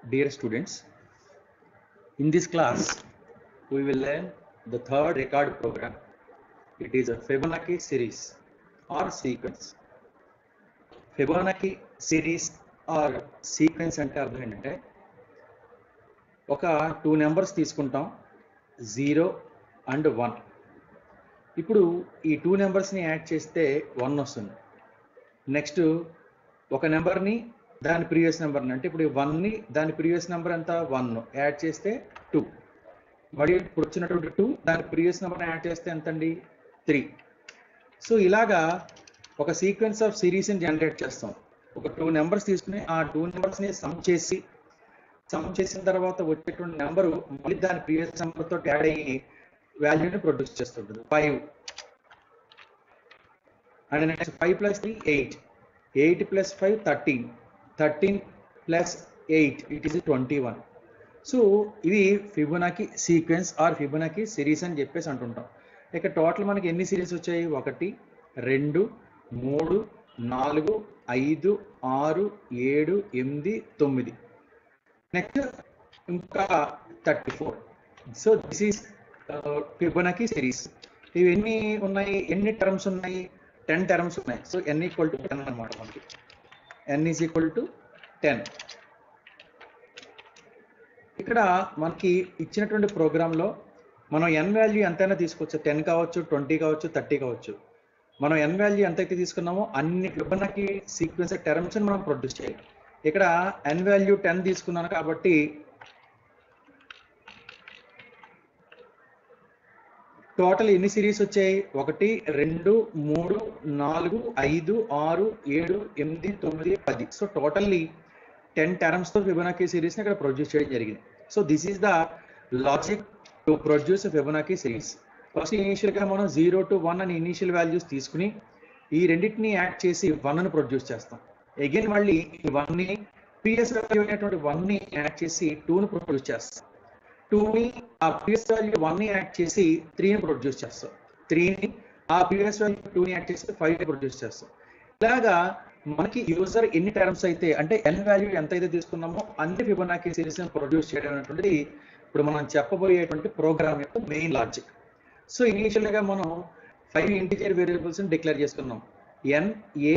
Dear students, in this class, we will learn the third record program. It is a Fibonacci series or sequence. Fibonacci series or sequence అంటే అర్థం ఏంటంటే ఒక two numbers తీసుకుంటాం zero and one ఇప్పుడు ఈ two నెంబర్స్ని add చేస్తే one వస్తుంది నెక్స్ట్ ఒక నెంబర్ని దాని ప్రీవియస్ నెంబర్ని అంటే ఇప్పుడు వన్ని దాని ప్రీవియస్ నెంబర్ అంతా వన్ యాడ్ చేస్తే టూ మరి ఇప్పుడు వచ్చినటువంటి టూ దాని ప్రీవియస్ నెంబర్ని యాడ్ చేస్తే ఎంత అండి త్రీ సో ఇలాగా ఒక సీక్వెన్స్ ఆఫ్ సిరీస్ని జనరేట్ చేస్తాం ఒక టూ నెంబర్స్ తీసుకుని ఆ టూ నెంబర్స్ని సమ్ చేసి సమ్ చేసిన తర్వాత వచ్చేటువంటి నెంబరు మళ్ళీ దాని ప్రీవియస్ నెంబర్తో యాడ్ అయ్యి వాల్యూని ప్రొడ్యూస్ చేస్తుంటుంది five and next five plus three eight eight plus five thirteen thirteen plus eight it is twenty one so ఇవి Fibonacci sequence or Fibonacci series అని చెప్పేసి అంటుంటాం ఇక టోటల్ మనకి ఎన్ని సిరీస్ వచ్చాయి ఒకటి రెండు మూడు నాలుగు ఐదు ఆరు ఏడు ఎనిమిది తొమ్మిది నెక్స్ట్ ఇంకా thirty four so this is Fibonacci series ఇవి ఎన్ని ఉన్నాయి ఎన్ని టర్మ్స్ ఉన్నాయి టెన్ టర్మ్స్ ఉన్నాయి so n equal to ten అనమాట మనకి n is equal to ten ఇక్కడ మనకి ఇచ్చినటువంటి ప్రోగ్రాంలో మనం ఎన్ వాల్యూ ఎంతైనా తీసుకోవచ్చు టెన్ కావచ్చు ట్వంటీ కావచ్చు థర్టీ కావచ్చు మనం ఎన్ వాల్యూ ఎంతైతే తీసుకున్నామో అన్ని ఫిబొనాకి సీక్వెన్స్ టర్మ్స్ మనం ప్రొడ్యూస్ చేయాలి ఇక్కడ ఎన్ వాల్యూ టెన్ తీసుకున్నాను కాబట్టి టోటల్ ఎన్ని సిరీస్ వచ్చాయి ఒకటి రెండు మూడు నాలుగు ఐదు ఆరు ఏడు ఎనిమిది తొమ్మిది పది సో టోటల్లీ టెన్ టర్మ్స్తో ఫిబొనాకీ సిరీస్ని ఇక్కడ ప్రొడ్యూస్ చేయడం జరిగింది so this is the logic to produce Fibonacci series first ఇనీషియల్గా మనం జీరో టు వన్ అని ఇనీషియల్ వాల్యూస్ తీసుకుని ఈ రెండింటిని యాడ్ చేసి వన్ను ప్రొడ్యూస్ చేస్తాం అగైన్ మళ్ళీ ఈ వన్ని ప్రీవియస్ వాల్యూ అయినటువంటి వన్ని యాడ్ చేసి టూను ప్రొడ్యూస్ చేస్తాం టూని ఆ ప్రీవియస్ వాల్యూ వన్ ని యాడ్ చేసి త్రీని ప్రొడ్యూస్ చేస్తాం త్రీని ఆ ప్రీవియస్ వాల్యూ టూని యాడ్ చేసి ఫైవ్ ప్రొడ్యూస్ చేస్తాం ఇలాగా మనకి యూజర్ ఎన్ని టర్మ్స్ అయితే అంటే ఎన్ వాల్యూ ఎంత అయితే తీసుకున్నామో అన్ని ఫిబొనాకీ సిరీస్ ప్రొడ్యూస్ చేయడం అనేటువంటిది ఇప్పుడు మనం చెప్పబోయేటువంటి ప్రోగ్రామ్ యొక్క మెయిన్ లాజిక్ సో ఇనీషియల్ గా మనం ఫైవ్ ఇంటిజర్ వేరియబుల్స్ డిక్లేర్ చేసుకున్నాం n a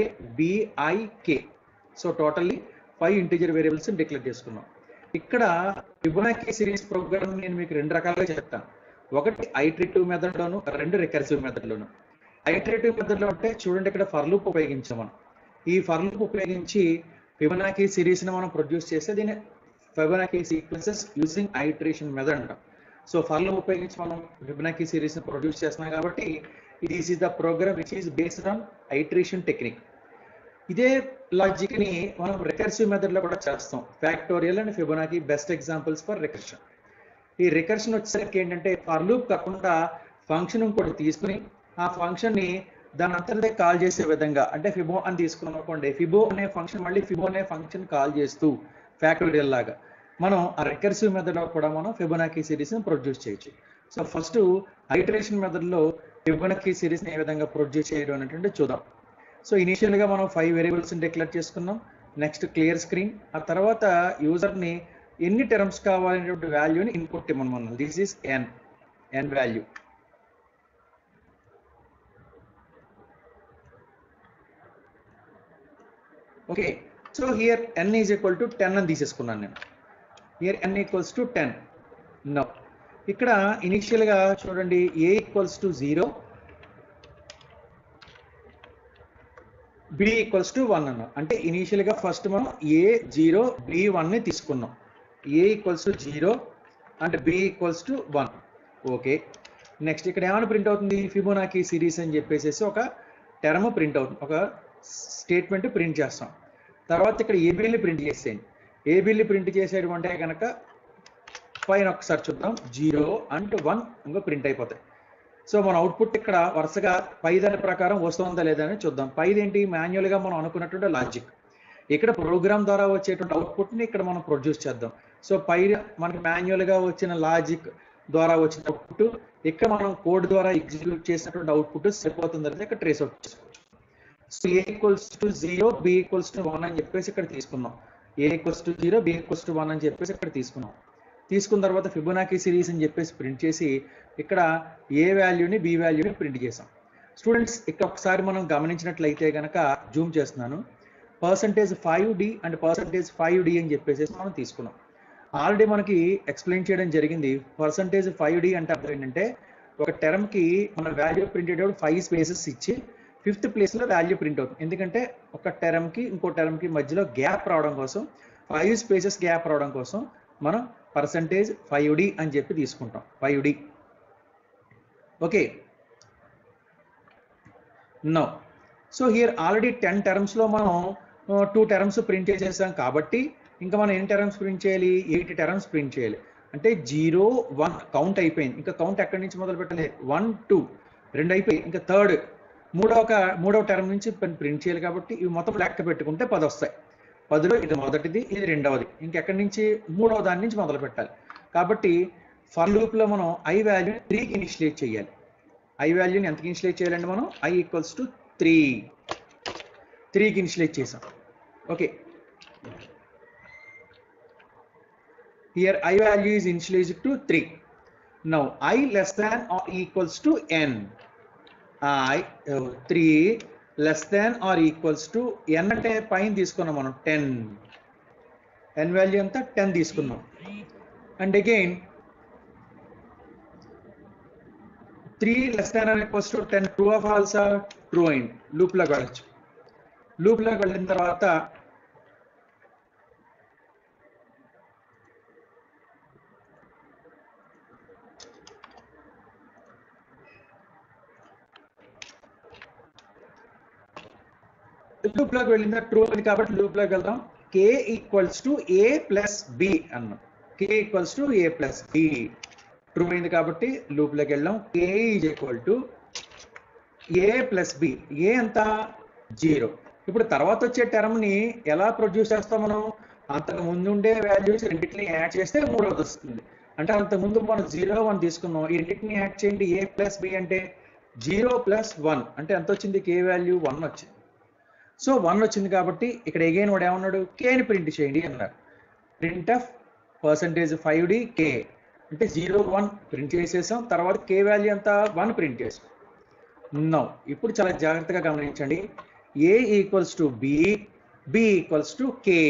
b i k so totally five integer variables declare చేసుకున్నాం ఇక్కడ ఫిబొనాకీ సిరీస్ ప్రోగ్రామ్ నేను మీకు రెండు రకాలుగా చెప్తాను ఒకటి ఐట్రేటివ్ మెథడ్లోను రెండు రికర్సివ్ మెథడ్లోను ఐట్రేటివ్ మెథడ్లో అంటే చూడండి ఇక్కడ ఫర్లూప్ ఉపయోగించాం మనం ఈ ఫర్లూప్ ఉపయోగించి ఫిబొనాకీ సిరీస్ని మనం ప్రొడ్యూస్ చేస్తే దీన్ని Fibonacci sequences using iteration method అంటాం సో ఫర్లూప్ ఉపయోగించి మనం ఫిబొనాకీ సిరీస్ని ప్రొడ్యూస్ చేస్తున్నాం కాబట్టి this is the program which is based on iteration technique ఇదే లాజిక్ ని మనం రికర్సివ్ మెథడ్ లో కూడా చేస్తాం factorial and Fibonacci best examples for recursion ఈ రికర్షన్ వచ్చేసరికి ఏంటంటే ఫర్ లూప్ కాకుండా ఫంక్షన్ ఇంకోటి తీసుకుని ఆ ఫంక్షన్ ని దాని అంతటిదే కాల్ చేసే విధంగా అంటే ఫిబో అని తీసుకున్నాం అనుకోండి ఫిబో అనే ఫంక్షన్ మళ్ళీ ఫిబో అనే ఫంక్షన్ కాల్ చేస్తూ ఫ్యాక్టోరియల్ లాగా మనం ఆ రికర్సివ్ మెథడ్ లో కూడా మనం ఫిబొనాకీ సిరీస్ ని ప్రొడ్యూస్ చేయొచ్చు సో ఫస్ట్ ఐటరేషన్ మెథడ్ లో ఫిబొనాకీ సిరీస్ ని ఏ విధంగా ప్రొడ్యూస్ చేయడం అనేటువంటి చూద్దాం సో ఇనీషియల్గా మనం ఫైవ్ వేరియబుల్స్ డిక్లేర్ చేసుకున్నాం నెక్స్ట్ క్లియర్ స్క్రీన్ ఆ తర్వాత యూజర్ని ఎన్ని టర్మ్స్ కావాలనేటువంటి వాల్యూని ఇన్పుట్ ఇవ్వమన్నాం this is n n value okay so here n is equal to ten అని తీసేసుకున్నాను నేను here n equals to ten no ఇక్కడ ఇనీషియల్గా చూడండి a equals to zero b equals to one అన్నాం అంటే ఇనీషియల్గా ఫస్ట్ మనం ఏ జీరో బి వన్ని తీసుకున్నాం a equals to zero and b equals to one okay next ఇక్కడ ఏమైనా ప్రింట్ అవుతుంది ఫిబోనాకి సిరీస్ అని చెప్పేసి ఒక టర్మ్ ప్రింట్ అవుతుంది ఒక స్టేట్మెంట్ ప్రింట్ చేస్తాం తర్వాత ఇక్కడ ఏబిల్ని ప్రింట్ చేసేయండి ఏబిల్ని ప్రింట్ చేసేయడం అంటే కనుక పైన ఒకసారి చూద్దాం జీరో అండ్ వన్ ఇంకా ప్రింట్ అయిపోతాయి సో మన అవుట్పుట్ ఇక్కడ వరుసగా పై దాని ప్రకారం వస్తుందా లేదా అని చూద్దాం పైది ఏంటి మాన్యువల్గా మనం అనుకున్నటువంటి లాజిక్ ఇక్కడ ప్రోగ్రామ్ ద్వారా వచ్చేటువంటి అవుట్పుట్ని ఇక్కడ మనం ప్రొడ్యూస్ చేద్దాం సో పై మనకి మాన్యువల్గా వచ్చిన లాజిక్ ద్వారా వచ్చిన అవుట్పుట్ ఇక్కడ మనం కోడ్ ద్వారా ఎగ్జిక్యూట్ చేసినటువంటి అవుట్పుట్ సరిపోతుంది అనేది ఇక్కడ ట్రేస్ అవుట్ చేసుకోవచ్చు so a equals to zero b equals to one అని చెప్పేసి ఇక్కడ తీసుకున్నాం a equals to zero b equals to one అని చెప్పేసి ఇక్కడ తీసుకున్నాం తీసుకున్న తర్వాత ఫిబొనాకీ సిరీస్ అని చెప్పేసి ప్రింట్ చేసి ఇక్కడ ఏ వాల్యూని బి వాల్యూని ప్రింట్ చేసాం స్టూడెంట్స్ ఇక్కడ ఒకసారి మనం గమనించినట్లయితే కనుక జూమ్ చేస్తున్నాను percentage five d and percentage five d అని చెప్పేసి మనం తీసుకున్నాం ఆల్రెడీ మనకి ఎక్స్ప్లెయిన్ చేయడం జరిగింది పర్సంటేజ్ ఫైవ్ డి అంటే అర్థం ఏంటంటే ఒక టర్మ్కి మన వాల్యూ ప్రింట్ అయ్యేటప్పుడు ఫైవ్ స్పేసెస్ ఇచ్చి ఫిఫ్త్ ప్లేస్లో వాల్యూ ప్రింట్ అవుతుంది ఎందుకంటే ఒక టర్మ్కి ఇంకో టర్మ్కి మధ్యలో గ్యాప్ రావడం కోసం ఫైవ్ స్పేసెస్ గ్యాప్ రావడం కోసం మనం పర్సంటేజ్ ఫైవ్ డి అని చెప్పి తీసుకుంటాం five D okay no so here already ten టర్మ్స్లో మనం టూ టర్మ్స్ ప్రింట్ చేసేసాం కాబట్టి ఇంకా మనం ఎన్ని టర్మ్స్ ప్రింట్ చేయాలి ఎయిట్ టర్మ్స్ ప్రింట్ చేయాలి అంటే జీరో వన్ కౌంట్ అయిపోయింది ఇంకా కౌంట్ ఎక్కడి నుంచి మొదలు పెట్టాలి వన్ టూ రెండు అయిపోయి ఇంకా థర్డ్ మూడవ మూడవ టర్మ్ నుంచి ప్రింట్ చేయాలి కాబట్టి ఇవి మొత్తం లెక్క పెట్టుకుంటే పది వస్తాయి పదిలో ఇది మొదటిది ఇది రెండవది ఇంకెక్కడి నుంచి మూడవ దాని నుంచి మొదలు పెట్టాలి కాబట్టి ఫర్ లూప్లో మనం ఐ వాల్యూని త్రీకి ఇనిషియేట్ చేయాలి ఐ వాల్యూని ఎంతకి ఇనిషియేట్ చేయాలండి మనం ఐ ఈక్వల్స్ టు త్రీ త్రీకి ఇనిషియేట్ చేసాం okay here i value is initialized to 3 now i less than or equals to n i uh, 3 less than or equals to n అంటే పైన తీసుకున్నాం మనం 10 n వాల్యూ అంతా 10 తీసుకున్నాం and again 3 less than or equals to 10 true of also true అయింది loop లోకి వెళ్ళచ్చు loop లోకి వెళ్ళిన తర్వాత లూప్ లోకి వెళ్ళిందా ట్రూ అని కాబట్టి లూప్ లోకి వెళ్దాం k equals to a plus b అన్నాం k equals to a plus b true అయింది కాబట్టి లూప్ లోకి వెళ్ళాం k is equal to a plus b a ఎంత జీరో ఇప్పుడు తర్వాత వచ్చే టర్మ్ ని ఎలా ప్రొడ్యూస్ చేస్తాం మనం అంతకు ముందు ఉండే వాల్యూస్ రెండింటిని యాడ్ చేస్తే మూడవది వస్తుంది అంటే అంతకు ముందు మనం జీరో వన్ తీసుకున్నాం ఈ రెండింటిని యాడ్ చేయండి ఏ ప్లస్ బి అంటే జీరో ప్లస్ వన్ అంటే ఎంత వచ్చింది కే వాల్యూ వన్ వచ్చింది సో వన్ వచ్చింది కాబట్టి ఇక్కడ ఎగైన్ వాడు ఏమన్నాడు కేని ప్రింట్ చేయండి అన్నారు print of percentage five d k అంటే జీరో వన్ ప్రింట్ చేసేసాం తర్వాత కే వాల్యూ అంతా వన్ ప్రింట్ చేసాం నో ఇప్పుడు చాలా జాగ్రత్తగా గమనించండి a equals to b b equals to k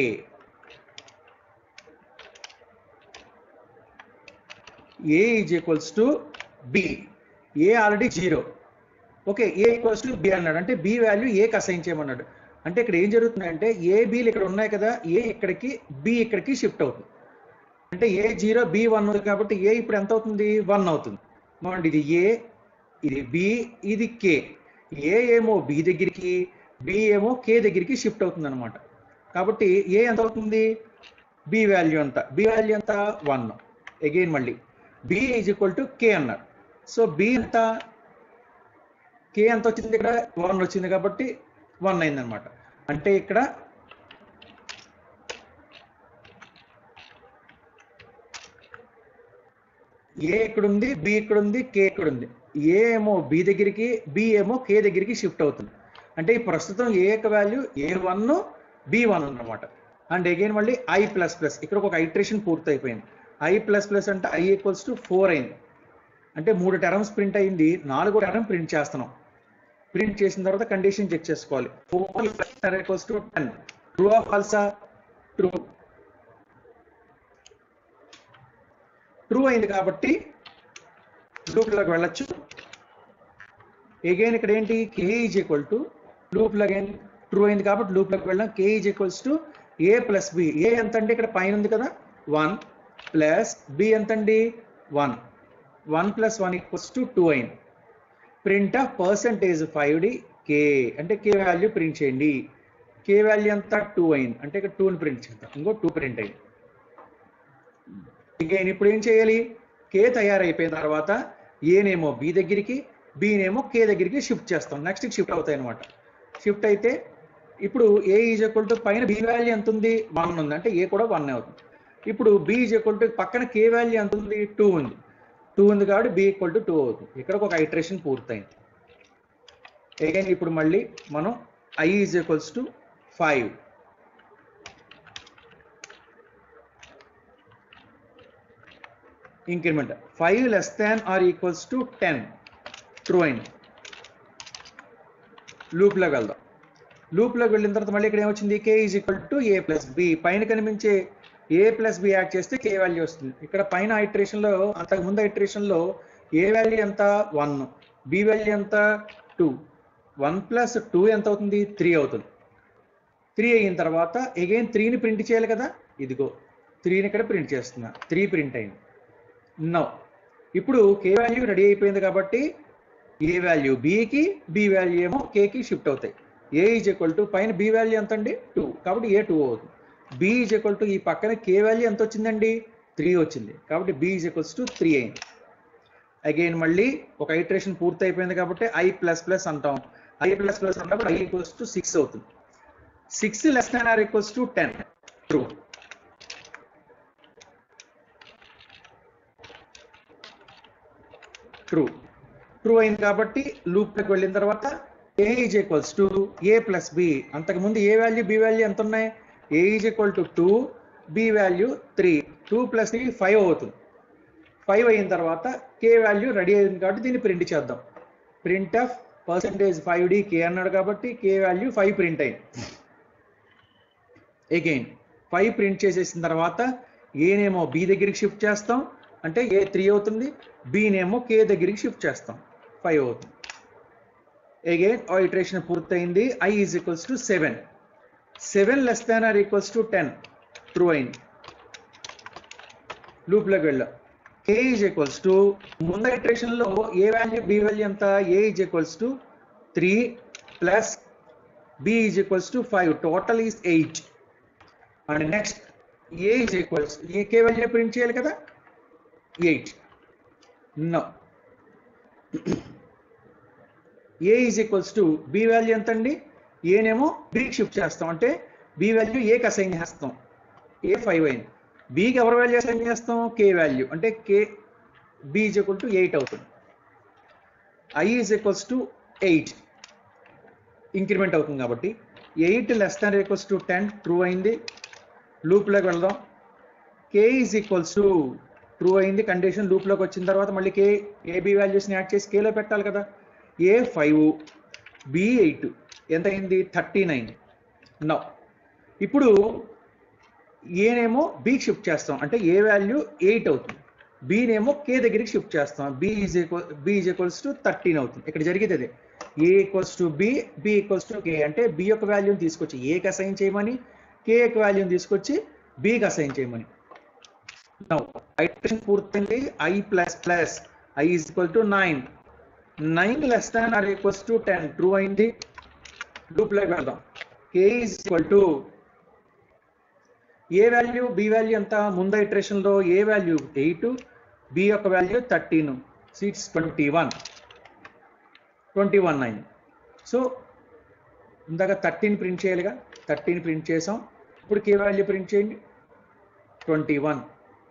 a is equals to b a already zero okay a equals to b అన్నాడు అంటే బి వాల్యూ ఏకి అసైన్ చేయమన్నాడు అంటే ఇక్కడ ఏం జరుగుతుందంటే ఏ బీలు ఇక్కడ ఉన్నాయి కదా ఏ ఇక్కడికి బి ఇక్కడికి షిఫ్ట్ అవుతుంది అంటే ఏ జీరో బి వన్ ఉంది కాబట్టి ఏ ఇప్పుడు ఎంత అవుతుంది వన్ అవుతుంది చూడండి ఇది ఏ ఇది బి ఇది కే ఏ ఏమో బి దగ్గరికి బి ఏమో కే దగ్గరికి షిఫ్ట్ అవుతుంది అనమాట కాబట్టి ఏ ఎంత అవుతుంది బి వాల్యూ ఎంత బి వాల్యూ ఎంత వన్ అగైన్ మళ్ళీ b is equal to k అన్నారు సో బి ఎంత కే ఎంత వచ్చింది ఇక్కడ వన్ వచ్చింది కాబట్టి వన్ అయింది అనమాట అంటే ఇక్కడ ఏ ఇక్కడ ఉంది బి ఇక్కడ ఉంది కే ఇక్కడ ఉంది ఏ ఏమో బి దగ్గరికి బి ఏమో కే దగ్గరికి షిఫ్ట్ అవుతుంది అంటే ఈ ప్రస్తుతం ఏ యొక్క value a one b one అన్నమాట అండ్ అగైన్ మళ్ళీ ఐ ప్లస్ ప్లస్ ఇక్కడ ఒక ఐట్రేషన్ పూర్తి అయిపోయింది ఐ ప్లస్ ప్లస్ అంటే ఐ ఈక్వల్స్ టు ఫోర్ అయింది అంటే మూడు టర్మ్స్ ప్రింట్ అయింది నాలుగో టర్మ్ ప్రింట్ చేస్తున్నాం ప్రింట్ చేసిన తర్వాత కండిషన్ చెక్ చేసుకోవాలి four equals to ten true of also true true అయింది కాబట్టి లూప్లోకి వెళ్ళొచ్చు ఎగైన్ ఇక్కడ ఏంటి కే ఈజ్ ఈక్వల్ టు లూప్లో అగైన్ ట్రూ అయింది కాబట్టి లూప్లోకి వెళ్ళాం k is equals to a plus b a ఎంత అండి ఇక్కడ పైన ఉంది కదా వన్ ప్లస్ బి ఎంత అండి one one plus one equals to two అయింది print of percentage five d k అంటే కే వాల్యూ ప్రింట్ చేయండి కే వాల్యూ అంతా టూ అయింది అంటే ఇక్కడ టూని ప్రింట్ చేద్దాం ఇంకో టూ ప్రింట్ అయింది అగైన్ ఇప్పుడు ఏం చేయాలి కే తయారైపోయిన తర్వాత ఏనేమో బి దగ్గరికి బీనేమో కే దగ్గరికి షిఫ్ట్ చేస్తాం నెక్స్ట్ షిఫ్ట్ అవుతాయి అనమాట షిఫ్ట్ అయితే ఇప్పుడు ఏ ఈజ్ ఈక్వల్ టు పైన బి వాల్యూ ఎంత ఉంది వన్ ఉంది అంటే ఏ కూడా వన్ అవుతుంది ఇప్పుడు బి ఈజ్ ఈక్వల్ టు పక్కన కే వాల్యూ ఎంత ఉంది టూ ఉంది టూ ఉంది కాబట్టి బి ఈక్వల్ టు టూ అవుతుంది ఇక్కడ ఒక ఐట్రేషన్ పూర్తయింది అగైన్ ఇప్పుడు మళ్ళీ మనం i is equals to five increment five less than or equals to ten true అయింది లూప్లోకి వెళ్దాం లూప్లోకి వెళ్ళిన తర్వాత మళ్ళీ ఇక్కడ ఏమొచ్చింది k is equal to a plus b పైన కనిపించే ఏ ప్లస్ బి యాడ్ చేస్తే కే వాల్యూ వస్తుంది ఇక్కడ పైన ఐట్రేషన్లో అంతకు ముందు ఐట్రేషన్లో ఏ వాల్యూ ఎంత వన్ బి వాల్యూ ఎంత టూ వన్ ప్లస్ టూ ఎంత అవుతుంది త్రీ అవుతుంది త్రీ అయిన తర్వాత అగైన్ త్రీని ప్రింట్ చేయాలి కదా ఇదిగో త్రీని ఇక్కడ ప్రింట్ చేస్తున్నా త్రీ ప్రింట్ అయింది నో ఇప్పుడు కే వాల్యూ రెడీ అయిపోయింది కాబట్టి ఏ వాల్యూ బికి బి వాల్యూ ఏమో కేకి షిఫ్ట్ అవుతాయి ఏ ఈజ్ ఈక్వల్ టు పైన బి వాల్యూ ఎంత అండి టూ కాబట్టి ఏ టూ అవుతుంది బి ఈజ్ ఈక్వల్ టు ఈ పక్కన కే వాల్యూ ఎంత వచ్చిందండి త్రీ వచ్చింది కాబట్టి b is equals to three అయింది అగైన్ మళ్ళీ ఒక ఐట్రేషన్ పూర్తి అయిపోయింది కాబట్టి ఐ ప్లస్ ప్లస్ అంటాం ఐ ప్లస్ ప్లస్ అన్నప్పుడు ఐ ఈక్వల్స్ టు సిక్స్ అవుతుంది six less than or equals to ten true true true అయింది కాబట్టి లూప్లోకి వెళ్ళిన తర్వాత a is equals to a plus b అంతకుముందు ఏ వాల్యూ బి వాల్యూ ఎంత ఉన్నాయి a is equal to two b value three two plus three five అవుతుంది five అయిన తర్వాత కే వాల్యూ రెడీ అయింది కాబట్టి దీన్ని ప్రింట్ చేద్దాం print of percentage five d k అన్నాడు కాబట్టి కే వాల్యూ ఫైవ్ ప్రింట్ అయింది అగైన్ ఫైవ్ ప్రింట్ చేసేసిన తర్వాత ఏనేమో బి దగ్గరికి షిఫ్ట్ చేస్తాం అంటే ఏ త్రీ అవుతుంది బీనేమో కే దగ్గరికి షిఫ్ట్ చేస్తాం ఫైవ్ అవుతుంది అగైన్ ఆ ఇటరేషన్ పూర్తయింది i is equals to seven seven less than or equals to ten true అయింది లూప్లోకి వెళ్ళాం కే ఈజ్ ఈక్వల్స్ టు ముందు ఇటరేషన్లో ఏ వాల్యూ బి వాల్యూ ఎంత a is equals to three plus b is equals to five total is eight and next a is equals a k value print చేయాలి కదా eight no a is equals to b value ఎంత అండి ఏనేమో బీకి shift చేస్తాం అంటే B value ఏకి assign చేస్తాం ఏ five అయింది బీకి ఎవరి వాల్యూ అసైన్ చేస్తాం కే వాల్యూ అంటే k b is equal to eight అవుతుంది i is equals to eight increment అవుతుంది కాబట్టి eight less than equals to ten true అయింది లూప్లోకి వెళ్దాం k is equals to true అయింది కండిషన్ లూప్లోకి వచ్చిన తర్వాత మళ్ళీ కే ఏబి వాల్యూస్ని యాడ్ చేసి కేలో పెట్టాలి కదా ఏ ఫైవ్ బి ఎయిట్ ఎంత అయింది థర్టీ నైన్ నో ఇప్పుడు ఏనేమో బీకి షిఫ్ట్ చేస్తాం అంటే ఏ వాల్యూ ఎయిట్ అవుతుంది బీనేమో కే దగ్గరికి షిఫ్ట్ చేస్తాం b is equal b is equals to thirteen అవుతుంది ఇక్కడ జరిగేది అదే a equals to b b equals to k అంటే బి యొక్క వాల్యూని తీసుకొచ్చి ఏకి అసైన్ చేయమని కే యొక్క వాల్యూని తీసుకొచ్చి బికి అసైన్ చేయమని ఐటరేషన్ పూర్తయింది i plus plus i is equal to nine nine less than or equals to ten true అయింది లూప్లోకి వెళ్దాం k is equal to a value b value ఎంత ముందు ఇటరేషన్లో ఏ వాల్యూ ఎయిట్ బి యొక్క value thirteen six twenty one twenty one nine so ఇందాక thirteen print చేయాలిగా thirteen print చేసాం ఇప్పుడు కే వాల్యూ ప్రింట్ చేయండి twenty one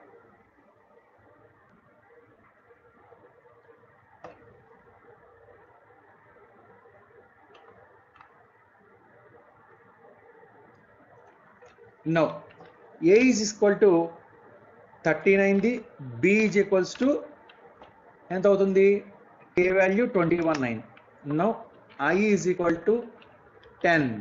no a is equal to thirteen అయింది బి ఈజ్ ఈక్వల్స్ టు ఎంత అవుతుంది k value twenty one nine no i is equal to ten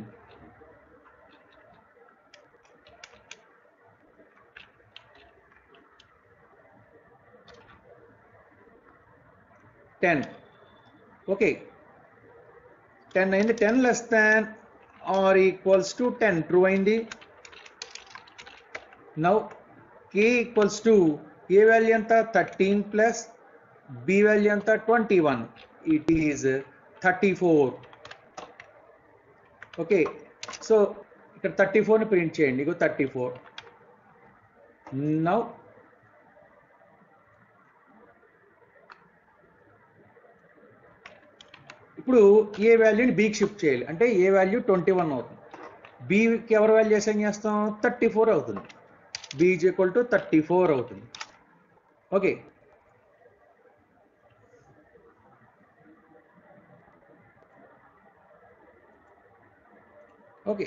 ten okay ten అయింది ten less than or equals to ten true అయింది now k equals to a value ఎంత thirteen plus b value ఎంత twenty one it is thirty four okay so ఇక్కడ thirty ఫోర్ని print చేయండి ఇగో thirty four now ఇప్పుడు ఏ వాల్యూని బీకి షిఫ్ట్ చేయాలి అంటే ఏ వాల్యూ ట్వంటీ వన్ అవుతుంది బీకి ఎవరి వాల్యూ అసైన్ చేస్తాం థర్టీ ఫోర్ అవుతుంది b is equal to thirty four అవుతుంది okay okay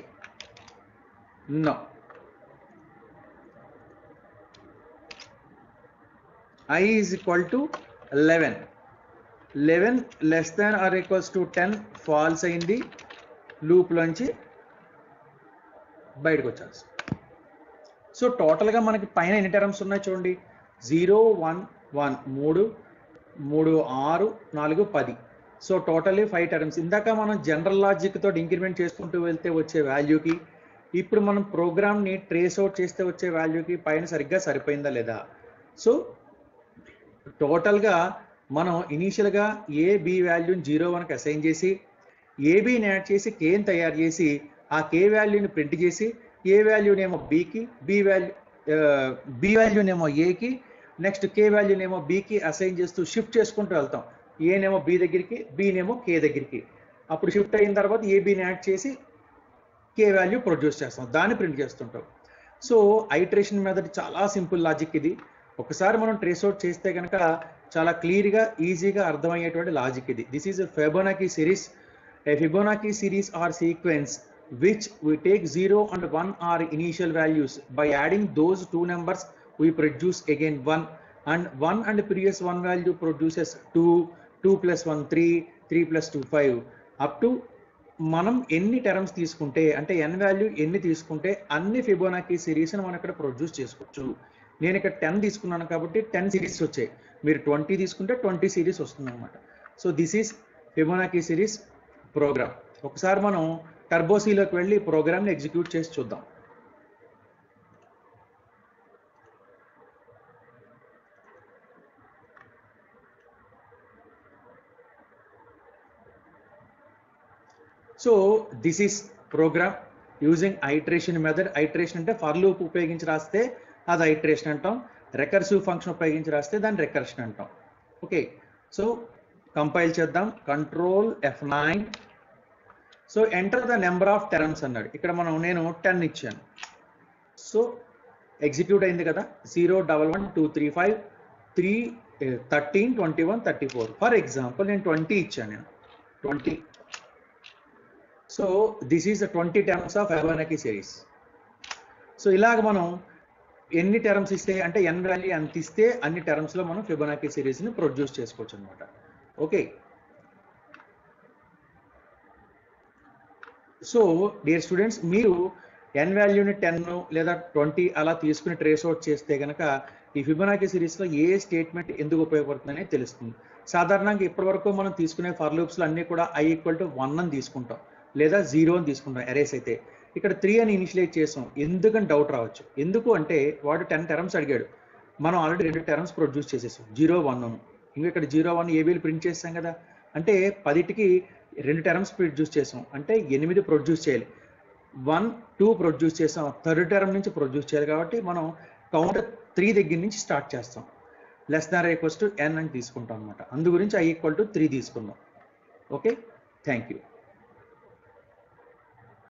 no i is equal to eleven eleven less than or equals to ten false అయింది లూప్లోంచి బయటకు వచ్చేసి సో టోటల్గా మనకి పైన ఎన్ని టర్మ్స్ ఉన్నాయి చూడండి జీరో వన్ వన్ మూడు మూడు ఆరు నాలుగు పది సో టోటల్లీ ఫైవ్ టర్మ్స్ ఇందాక మనం జనరల్ లాజిక్ తోటి ఇంక్రిమెంట్ చేసుకుంటూ వెళ్తే వచ్చే వాల్యూకి ఇప్పుడు మనం ప్రోగ్రామ్ని ట్రేస్ అవుట్ చేస్తే వచ్చే వాల్యూకి పైన సరిగ్గా సరిపోయిందా లేదా సో టోటల్గా మనం ఇనీషియల్గా ఏ బి వాల్యూని జీరో వన్కి అసైన్ చేసి ఏబీని యాడ్ చేసి కేని తయారు చేసి ఆ కే వాల్యూని ప్రింట్ చేసి ఏ వాల్యూనేమో బీకి బి వాల్యూ బి వాల్యూనేమో ఏకి నెక్స్ట్ కే వాల్యూనేమో బీకి అసైన్ చేస్తూ షిఫ్ట్ చేసుకుంటూ వెళ్తాం ఏనేమో బి దగ్గరికి బీనేమో కే దగ్గరికి అప్పుడు షిఫ్ట్ అయిన తర్వాత ఏబీని యాడ్ చేసి కే వాల్యూ ప్రొడ్యూస్ చేస్తాం దాన్ని ప్రింట్ చేస్తుంటాం సో ఐట్రేషన్ మెథడ్ చాలా సింపుల్ లాజిక్ ఇది ఒకసారి మనం ట్రేస్ అవుట్ చేస్తే కనుక చాలా క్లియర్గా ఈజీగా అర్థమయ్యేటువంటి లాజిక్ ఇది this is Fibonacci series A Fibonacci series or sequence which we take 0 and 1 are initial values. By adding those two numbers, we produce again 1 and 1 and previous 1 value produces 2, 2 plus 1 3, 3 plus 2 5 up to మనం ఎన్ని terms తీసుకుంటే అంటే ఎన్ value ఎన్ని తీసుకుంటే అన్ని ఫిబోనాకి సిరీస్ని మనం ఇక్కడ produce చేసుకోవచ్చు నేను ఇక్కడ టెన్ తీసుకున్నాను కాబట్టి టెన్ సిరీస్ వచ్చాయి మీరు ట్వంటీ తీసుకుంటే ట్వంటీ సిరీస్ వస్తుంది అనమాట so this is Fibonacci series program ఒకసారి మనం టర్బోసీలోకి వెళ్ళి ప్రోగ్రామ్ని ఎగ్జిక్యూట్ చేసి చూద్దాం so this is program using iteration method iteration అంటే ఫర్ లూప్ ఉపయోగించి రాస్తే అది ఐట్రేషన్ అంటాం రెకర్సివ్ ఫంక్షన్ ఉపయోగించి రాస్తే దాన్ని రెకర్షన్ అంటాం ఓకే సో కంపైల్ చేద్దాం control F nine so enter the number of terms అన్నాడు ఇక్కడ మనం నేను టెన్ ఇచ్చాను సో ఎగ్జిక్యూట్ అయింది కదా zero double one two three five three thirteen twenty one thirty four for example నేను ట్వంటీ ఇచ్చాను నేను twenty so this is twenty terms of Fibonacci series so ఇలాగ మనం ఎన్ని టర్మ్స్ ఇస్తే అంటే ఎన్ వాల్యూ ఎంత ఇస్తే అన్ని టర్మ్స్లో మనం ఫిబొనాకి సిరీస్ని ప్రొడ్యూస్ చేసుకోవచ్చు అనమాట ఓకే సో డియర్ స్టూడెంట్స్ మీరు ఎన్ వాల్యూని టెన్ లేదా ట్వంటీ అలా తీసుకుని ట్రేస్ అవుట్ చేస్తే కనుక ఈ ఫిబొనాకి సిరీస్లో ఏ స్టేట్మెంట్ ఎందుకు ఉపయోగపడుతుందనే తెలుస్తుంది సాధారణంగా ఇప్పటివరకు మనం తీసుకునే ఫర్ లూప్స్లో అన్నీ కూడా ఐ ఈక్వల్ టు వన్ అని తీసుకుంటాం లేదా జీరో అని తీసుకుంటాం ఎరేస్ అయితే ఇక్కడ త్రీ అని ఇనిషియలైజ్ చేసాం ఎందుకని డౌట్ రావచ్చు ఎందుకు అంటే వాడు టెన్ టర్మ్స్ అడిగాడు మనం ఆల్రెడీ రెండు టర్మ్స్ ప్రొడ్యూస్ చేసేసాం జీరో వన్ ఇంకా ఇక్కడ జీరో వన్ ఏబీలు ప్రింట్ చేసాం కదా అంటే పదిటికి రెండు టర్మ్స్ ప్రొడ్యూస్ చేసాం అంటే ఎనిమిది ప్రొడ్యూస్ చేయాలి వన్ టూ ప్రొడ్యూస్ చేసాం థర్డ్ టర్మ్ నుంచి ప్రొడ్యూస్ చేయాలి కాబట్టి మనం కౌంటర్ త్రీ దగ్గర నుంచి స్టార్ట్ చేస్తాం less than equals to n అని తీసుకుంటాం అనమాట అందు గురించి ఐ ఈక్వల్ టు త్రీ తీసుకుందాం ఓకే థ్యాంక్ యూ